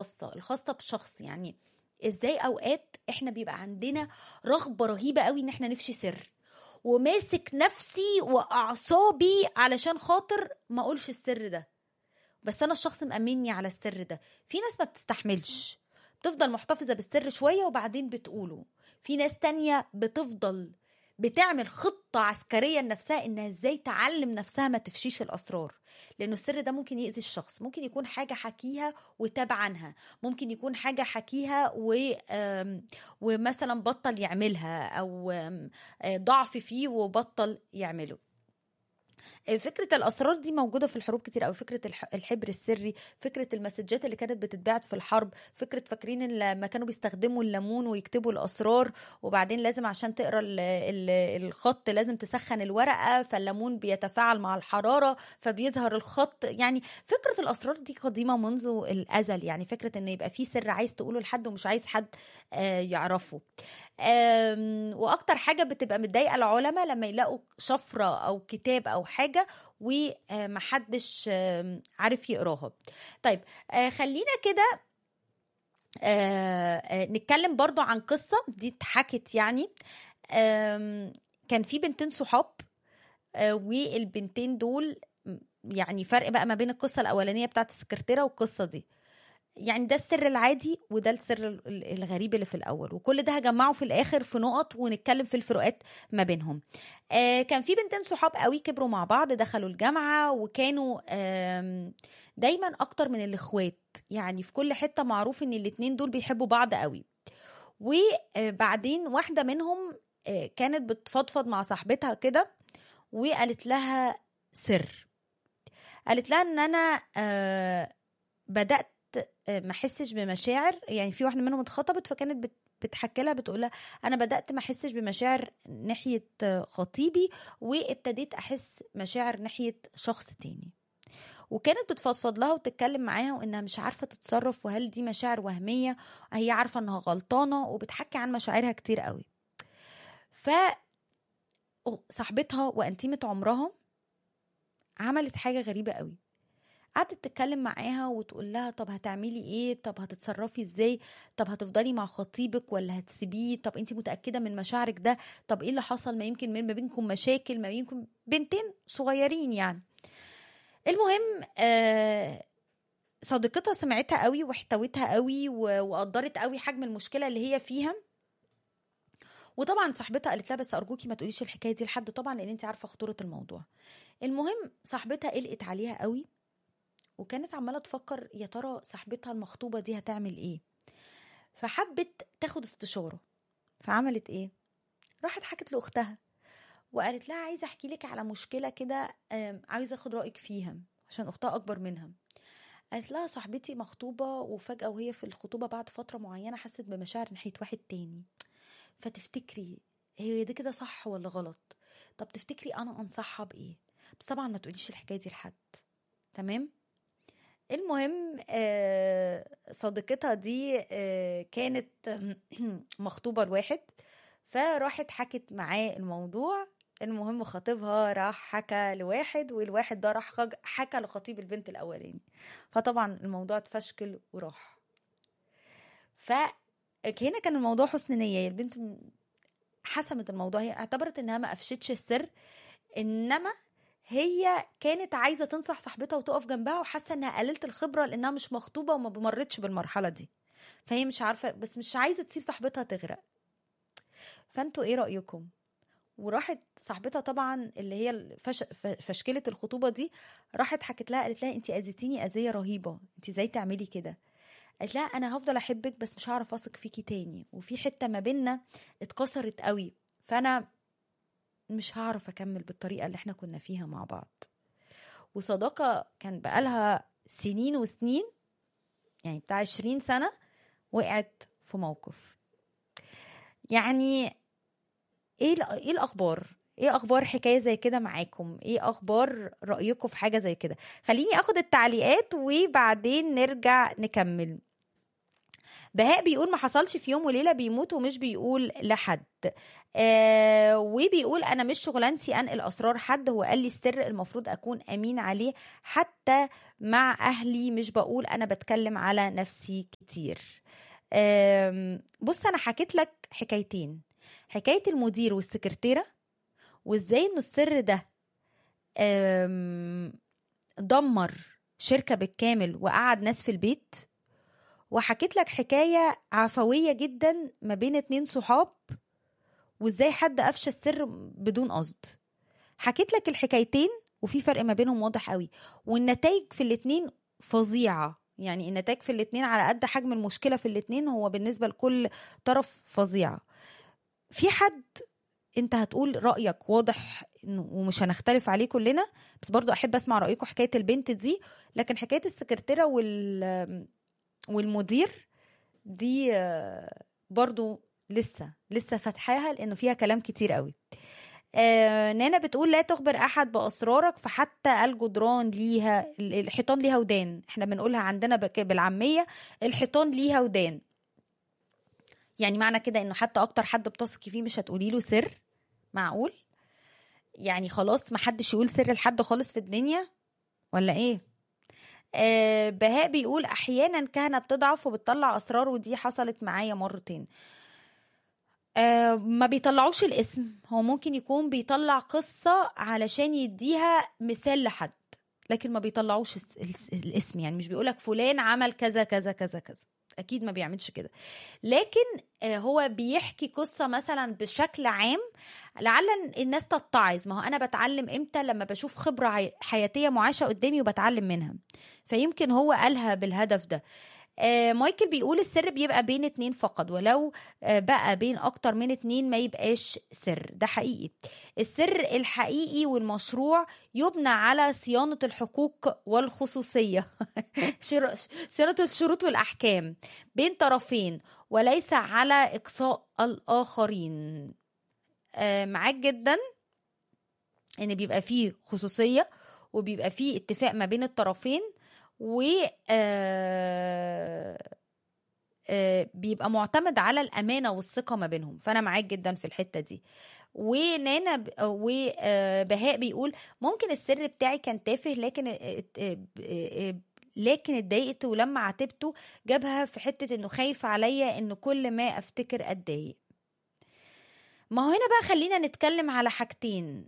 الخاصه الخاصه بشخص يعني ازاي اوقات احنا بيبقى عندنا رغبه رهيبه قوي ان احنا نفشي سر وماسك نفسي واعصابي علشان خاطر ما اقولش السر ده بس انا الشخص مأمني على السر ده في ناس ما بتستحملش بتفضل محتفظة بالسر شوية وبعدين بتقوله في ناس تانية بتفضل بتعمل خطة عسكرية لنفسها انها ازاي تعلم نفسها ما تفشيش الاسرار لانه السر ده ممكن يأذي الشخص ممكن يكون حاجة حكيها وتاب عنها ممكن يكون حاجة حكيها و... آم، ومثلا بطل يعملها او آم، آه، ضعف فيه وبطل يعمله فكرة الأسرار دي موجودة في الحروب كتير أوي فكرة الح- الحبر السري فكرة المسجات اللي كانت بتتباعت في الحرب فكرة فاكرين إن لما كانوا بيستخدموا الليمون ويكتبوا الأسرار وبعدين لازم عشان تقرا ال- ال- الخط لازم تسخن الورقة فالليمون بيتفاعل مع الحرارة فبيظهر الخط يعني فكرة الأسرار دي قديمة منذ الأزل يعني فكرة إن يبقى في سر عايز تقوله لحد ومش عايز حد آه، يعرفه آم، واكتر حاجه بتبقى متضايقه العلماء لما يلاقوا شفره او كتاب او حاجه ومحدش آم، عارف يقراها طيب آه، خلينا كده آه، آه، نتكلم برضو عن قصه دي اتحكت يعني آم، كان في بنتين صحاب آه، والبنتين دول م- يعني فرق بقى ما بين القصه الاولانيه بتاعت السكرتيره والقصه دي يعني ده السر العادي وده السر ال- ال- الغريب اللي في الاول وكل ده هجمعه في الاخر في نقط ونتكلم في الفروقات ما بينهم آه كان في بنتين صحاب قوي كبروا مع بعض دخلوا الجامعه وكانوا آم، دايما اكتر من الاخوات يعني في كل حته معروف ان الاتنين دول بيحبوا بعض قوي وبعدين واحده منهم آه، كانت بتفضفض مع صاحبتها كده وقالت لها سر قالت لها ان انا آه، بدات آه، ما احسش بمشاعر يعني في واحده منهم اتخطبت فكانت بت بتحكي لها بتقول لها انا بدات ما احسش بمشاعر ناحيه آه، خطيبي وابتديت احس مشاعر ناحيه شخص تاني وكانت بتفضفض لها وتتكلم معاها وانها مش عارفه تتصرف وهل دي مشاعر وهميه هي عارفه انها غلطانه وبتحكي عن مشاعرها كتير قوي ف صاحبتها وانتيمه عمرها عملت حاجه غريبه قوي قعدت تتكلم معاها وتقول لها طب هتعملي ايه طب هتتصرفي ازاي طب هتفضلي مع خطيبك ولا هتسيبيه طب انت متاكده من مشاعرك ده طب ايه اللي حصل ما يمكن ما بينكم مشاكل ما بينكم بنتين صغيرين يعني المهم آه صديقتها سمعتها قوي واحتوتها قوي و- وقدرت قوي حجم المشكله اللي هي فيها وطبعا صاحبتها قالت لها بس ارجوكي ما تقوليش الحكايه دي لحد طبعا لان انت عارفه خطوره الموضوع المهم صاحبتها قلقت عليها قوي وكانت عماله تفكر يا ترى صاحبتها المخطوبه دي هتعمل ايه فحبت تاخد استشاره فعملت ايه راحت حكت لاختها وقالت لها عايزه احكي لك على مشكله كده آم، عايزه اخد رايك فيها عشان اختها اكبر منها قالت لها صاحبتي مخطوبه وفجاه وهي في الخطوبه بعد فتره معينه حست بمشاعر ناحيه واحد تاني فتفتكري هي دي كده صح ولا غلط طب تفتكري انا انصحها بايه بس طبعا ما تقوليش الحكايه دي لحد تمام المهم آه، صديقتها دي آه، كانت مخطوبة لواحد فراحت حكت معاه الموضوع المهم خطيبها راح حكى لواحد والواحد ده راح خج- حكى لخطيب البنت الأولاني فطبعا الموضوع اتفشكل وراح فهنا كان الموضوع حسن نية البنت م- حسمت الموضوع هي اعتبرت انها ما قفشتش السر انما هي كانت عايزه تنصح صاحبتها وتقف جنبها وحاسه انها قليله الخبره لانها مش مخطوبه وما مرتش بالمرحله دي فهي مش عارفه بس مش عايزه تسيب صاحبتها تغرق فانتوا ايه رايكم وراحت صاحبتها طبعا اللي هي الفش... ف- فشكله الخطوبه دي راحت حكت لها قالت لها انت اذيتيني اذيه رهيبه انت ازاي تعملي كده قالت لها انا هفضل احبك بس مش هعرف اثق فيكي تاني وفي حته ما بينا اتكسرت قوي فانا مش هعرف اكمل بالطريقه اللي احنا كنا فيها مع بعض وصداقه كان بقالها سنين وسنين يعني بتاع 20 سنه وقعت في موقف يعني ايه الأ- ايه الاخبار ايه اخبار حكايه زي كده معاكم ايه اخبار رايكم في حاجه زي كده خليني اخد التعليقات وبعدين نرجع نكمل بهاء بيقول ما حصلش في يوم وليله بيموت ومش بيقول لحد آه وبيقول انا مش شغلانتي انقل اسرار حد هو قال لي السر المفروض اكون امين عليه حتى مع اهلي مش بقول انا بتكلم على نفسي كتير آم، بص انا حكيت لك حكايتين حكايه المدير والسكرتيره وازاي انه السر ده آم، دمر شركه بالكامل وقعد ناس في البيت وحكيت لك حكايه عفويه جدا ما بين اتنين صحاب وازاي حد افشى السر بدون قصد حكيت لك الحكايتين وفي فرق ما بينهم واضح قوي والنتائج في الاتنين فظيعه يعني النتائج في الاتنين على قد حجم المشكله في الاتنين هو بالنسبه لكل طرف فظيعه في حد انت هتقول رايك واضح إنه- ومش هنختلف عليه كلنا بس برضو احب اسمع رايكم حكايه البنت دي لكن حكايه السكرتيره وال والمدير دي آه، برضو لسه لسه فاتحاها لانه فيها كلام كتير قوي آه نانا بتقول لا تخبر احد باسرارك فحتى الجدران ليها الحيطان ليها ودان احنا بنقولها عندنا بك- بالعاميه الحيطان ليها ودان يعني معنى كده انه حتى اكتر حد بتثقي فيه مش هتقولي له سر معقول يعني خلاص ما حدش يقول سر لحد خالص في الدنيا ولا ايه آه بهاء بيقول احيانا كهنه بتضعف وبتطلع اسرار ودي حصلت معايا مرتين آه ما بيطلعوش الاسم هو ممكن يكون بيطلع قصة علشان يديها مثال لحد لكن ما بيطلعوش الس- الس- الاسم يعني مش بيقولك فلان عمل كذا كذا كذا كذا اكيد ما بيعملش كده لكن آه، هو بيحكي قصة مثلا بشكل عام لعل الناس تتعظ ما هو انا بتعلم امتى لما بشوف خبرة عي- حياتية معاشة قدامي وبتعلم منها فيمكن هو قالها بالهدف ده آه، مايكل بيقول السر بيبقى بين اتنين فقط ولو آه، بقى بين اكتر من اتنين ما يبقاش سر ده حقيقي السر الحقيقي والمشروع يبنى على صيانة الحقوق والخصوصية شر- صيانة الشروط والأحكام بين طرفين وليس على إقصاء الآخرين آه، معاك جدا ان بيبقى فيه خصوصية وبيبقى فيه اتفاق ما بين الطرفين و آه، آه، بيبقى معتمد على الامانه والثقه ما بينهم فانا معاك جدا في الحته دي ونانا ب- وبهاء بيقول ممكن السر بتاعي كان تافه لكن آه، آه، آه، لكن اتضايقت ولما عاتبته جابها في حته انه خايف عليا انه كل ما افتكر اتضايق ما هو هنا بقى خلينا نتكلم على حاجتين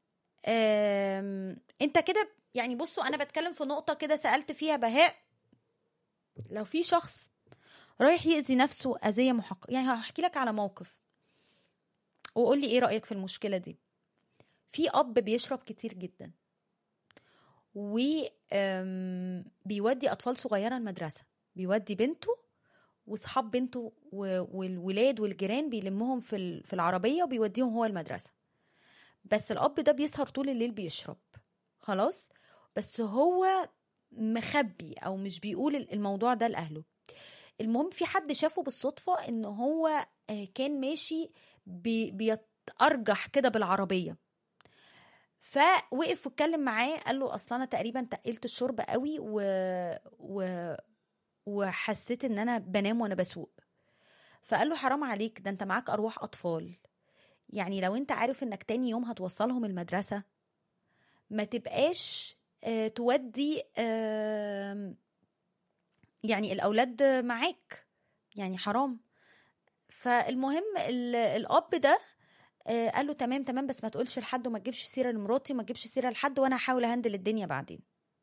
أم، انت كده يعني بصوا انا بتكلم في نقطه كده سالت فيها بهاء لو في شخص رايح يأذي نفسه أذية محققة يعني هحكي لك على موقف وقول لي ايه رأيك في المشكلة دي في أب بيشرب كتير جدا و أم، بيودي أطفال صغيرة المدرسة بيودي بنته وصحاب بنته و- والولاد والجيران بيلمهم في ال- في العربية وبيوديهم هو المدرسة بس الأب ده بيسهر طول الليل بيشرب خلاص بس هو مخبي أو مش بيقول الموضوع ده لأهله المهم في حد شافه بالصدفة ان هو آه، كان ماشي بي- بيتأرجح كده بالعربية فوقف واتكلم معاه قال له اصلا انا تقريبا تقلت الشرب قوي و... و... وحسيت ان انا بنام وانا بسوق فقال له حرام عليك ده انت معاك ارواح اطفال يعني لو انت عارف انك تاني يوم هتوصلهم المدرسة ما تبقاش آه، تودي آم، يعني الاولاد معاك يعني حرام فالمهم ال- الاب ده آه، قال له تمام تمام بس ما تقولش لحد وما تجيبش سيره لمراتي وما تجيبش سيره لحد وانا هحاول اهندل الدنيا بعدين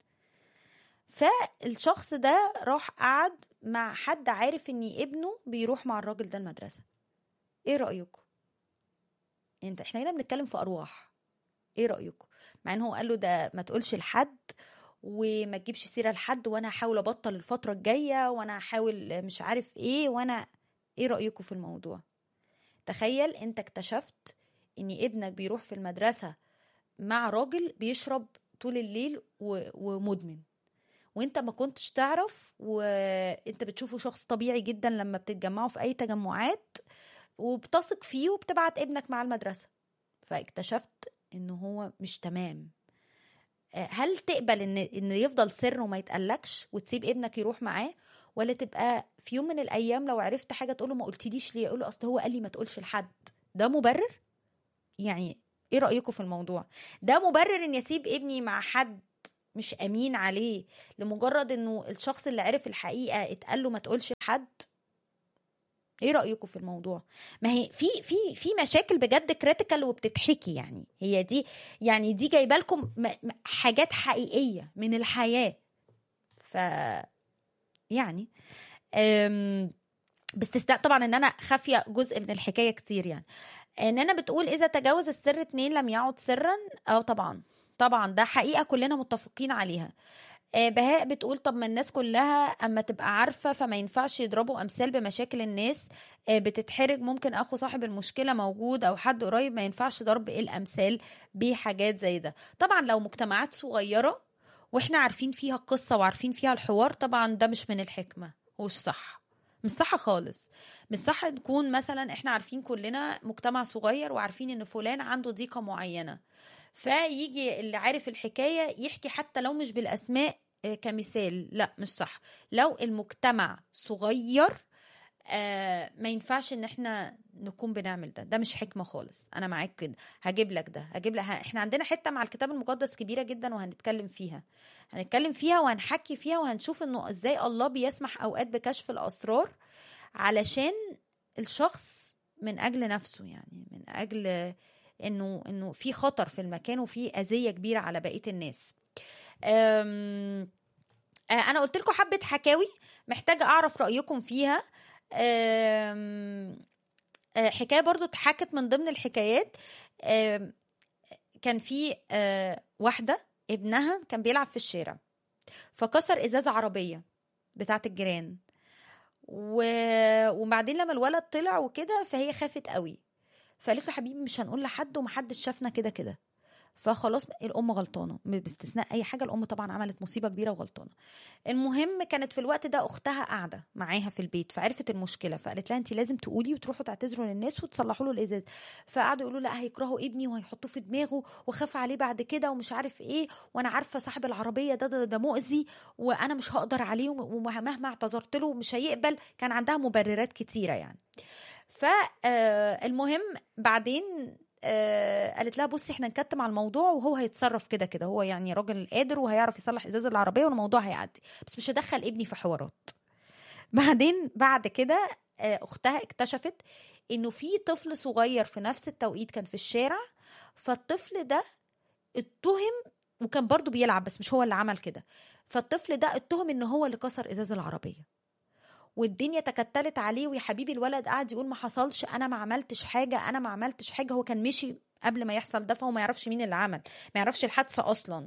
فالشخص ده راح قعد مع حد عارف ان ابنه بيروح مع الراجل ده المدرسه ايه رايكم انت احنا هنا بنتكلم في ارواح ايه رايكم مع ان هو قال له ده ما تقولش لحد وما تجيبش سيره لحد وانا هحاول ابطل الفتره الجايه وانا هحاول مش عارف ايه وانا ايه رايكم في الموضوع تخيل انت اكتشفت ان ابنك بيروح في المدرسه مع راجل بيشرب طول الليل و- ومدمن وانت ما كنتش تعرف وانت بتشوفه شخص طبيعي جدا لما بتتجمعوا في اي تجمعات وبتثق فيه وبتبعت ابنك مع المدرسه فاكتشفت ان هو مش تمام آه، هل تقبل ان ان يفضل سر وما يتقلكش وتسيب ابنك يروح معاه ولا تبقى في يوم من الايام لو عرفت حاجه تقول له ما قلتليش ليه يقول له اصل هو قال لي ما تقولش لحد ده مبرر يعني ايه رايكم في الموضوع ده مبرر ان يسيب ابني مع حد مش امين عليه لمجرد انه الشخص اللي عرف الحقيقه اتقال له ما تقولش لحد ايه رايكم في الموضوع ما هي في في في مشاكل بجد كريتيكال وبتتحكي يعني هي دي يعني دي جايبه لكم حاجات حقيقيه من الحياه ف يعني باستثناء طبعا ان انا خافيه جزء من الحكايه كتير يعني ان انا بتقول اذا تجاوز السر اتنين لم يعد سرا اه طبعا طبعا ده حقيقه كلنا متفقين عليها بهاء بتقول طب ما الناس كلها اما تبقى عارفه فما ينفعش يضربوا امثال بمشاكل الناس بتتحرج ممكن اخو صاحب المشكله موجود او حد قريب ما ينفعش ضرب الامثال بحاجات زي ده طبعا لو مجتمعات صغيره واحنا عارفين فيها القصه وعارفين فيها الحوار طبعا ده مش من الحكمه وش صح مش صح خالص مش صح نكون مثلا احنا عارفين كلنا مجتمع صغير وعارفين ان فلان عنده ضيقه معينه فيجي اللي عارف الحكايه يحكي حتى لو مش بالاسماء كمثال لا مش صح لو المجتمع صغير آه ما ينفعش ان احنا نكون بنعمل ده ده مش حكمه خالص انا معاك كده هجيب لك ده هجيب لك احنا عندنا حته مع الكتاب المقدس كبيره جدا وهنتكلم فيها هنتكلم فيها وهنحكي فيها وهنشوف انه ازاي الله بيسمح اوقات بكشف الاسرار علشان الشخص من اجل نفسه يعني من اجل انه انه في خطر في المكان وفي اذيه كبيره على بقيه الناس أم انا قلت لكم حبه حكاوي محتاجه اعرف رايكم فيها حكايه برضو اتحكت من ضمن الحكايات كان في واحده ابنها كان بيلعب في الشارع فكسر ازازه عربيه بتاعه الجيران وبعدين لما الولد طلع وكده فهي خافت قوي فقالت له حبيبي مش هنقول لحد ومحدش شافنا كده كده فخلاص الام غلطانه باستثناء اي حاجه الام طبعا عملت مصيبه كبيره وغلطانه المهم كانت في الوقت ده اختها قاعده معاها في البيت فعرفت المشكله فقالت لها انت لازم تقولي وتروحوا تعتذروا للناس وتصلحوا له الازاز فقعدوا يقولوا لا هيكرهوا ابني وهيحطوه في دماغه وخاف عليه بعد كده ومش عارف ايه وانا عارفه صاحب العربيه ده ده, ده مؤذي وانا مش هقدر عليه ومهما اعتذرت له مش هيقبل كان عندها مبررات كتيره يعني فالمهم بعدين آه قالت لها بصي احنا نكتم على الموضوع وهو هيتصرف كده كده هو يعني راجل قادر وهيعرف يصلح ازاز العربيه والموضوع هيعدي بس مش هدخل ابني في حوارات بعدين بعد كده آه اختها اكتشفت انه في طفل صغير في نفس التوقيت كان في الشارع فالطفل ده اتهم وكان برضو بيلعب بس مش هو اللي عمل كده فالطفل ده اتهم ان هو اللي كسر ازاز العربيه والدنيا تكتلت عليه ويا حبيبي الولد قاعد يقول ما حصلش انا ما عملتش حاجه انا ما عملتش حاجه هو كان مشي قبل ما يحصل ده فهو ما يعرفش مين اللي عمل ما يعرفش الحادثه اصلا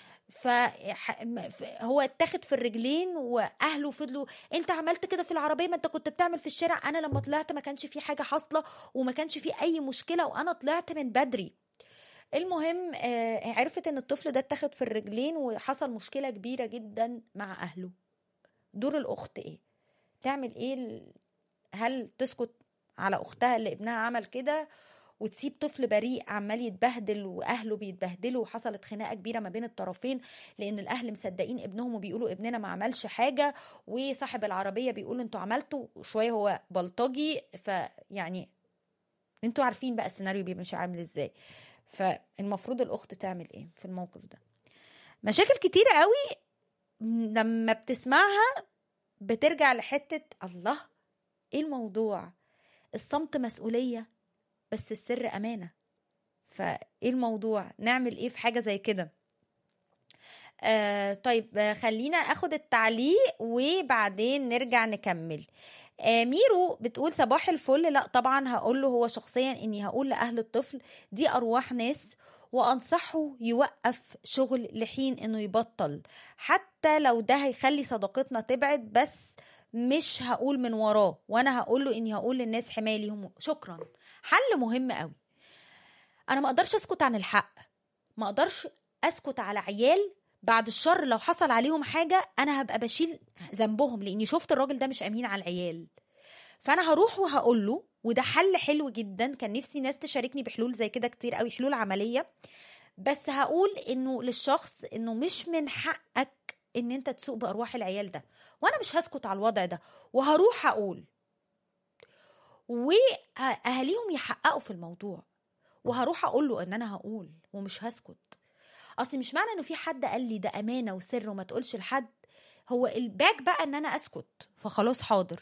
فهو اتاخد في الرجلين واهله فضلوا انت عملت كده في العربيه ما انت كنت بتعمل في الشارع انا لما طلعت ما كانش في حاجه حاصله وما كانش في اي مشكله وانا طلعت من بدري المهم عرفت ان الطفل ده اتاخد في الرجلين وحصل مشكله كبيره جدا مع اهله دور الاخت ايه تعمل ايه هل تسكت على اختها اللي ابنها عمل كده وتسيب طفل بريء عمال يتبهدل واهله بيتبهدلوا وحصلت خناقه كبيره ما بين الطرفين لان الاهل مصدقين ابنهم وبيقولوا ابننا ما عملش حاجه وصاحب العربيه بيقول انتوا عملتوا شويه هو بلطجي فيعني انتوا عارفين بقى السيناريو بيمشي عامل ازاي فالمفروض الاخت تعمل ايه في الموقف ده مشاكل كتيره قوي لما بتسمعها بترجع لحتة الله ايه الموضوع الصمت مسؤولية بس السر أمانة فايه الموضوع نعمل ايه في حاجة زي كده آه طيب خلينا اخد التعليق وبعدين نرجع نكمل آه ميرو بتقول صباح الفل لا طبعا هقول له هو شخصيا اني هقول لاهل الطفل دي ارواح ناس وانصحه يوقف شغل لحين انه يبطل حتى لو ده هيخلي صداقتنا تبعد بس مش هقول من وراه وانا هقول له اني هقول للناس حمايه ليهم شكرا حل مهم قوي انا ما اقدرش اسكت عن الحق ما اقدرش اسكت على عيال بعد الشر لو حصل عليهم حاجه انا هبقى بشيل ذنبهم لاني شفت الراجل ده مش امين على العيال فانا هروح وهقول له وده حل حلو جدا كان نفسي ناس تشاركني بحلول زي كده كتير قوي حلول عمليه بس هقول انه للشخص انه مش من حقك ان انت تسوق بارواح العيال ده وانا مش هسكت على الوضع ده وهروح اقول واهاليهم يحققوا في الموضوع وهروح اقول له ان انا هقول ومش هسكت اصل مش معنى انه في حد قال لي ده امانه وسر وما تقولش لحد هو الباك بقى ان انا اسكت فخلاص حاضر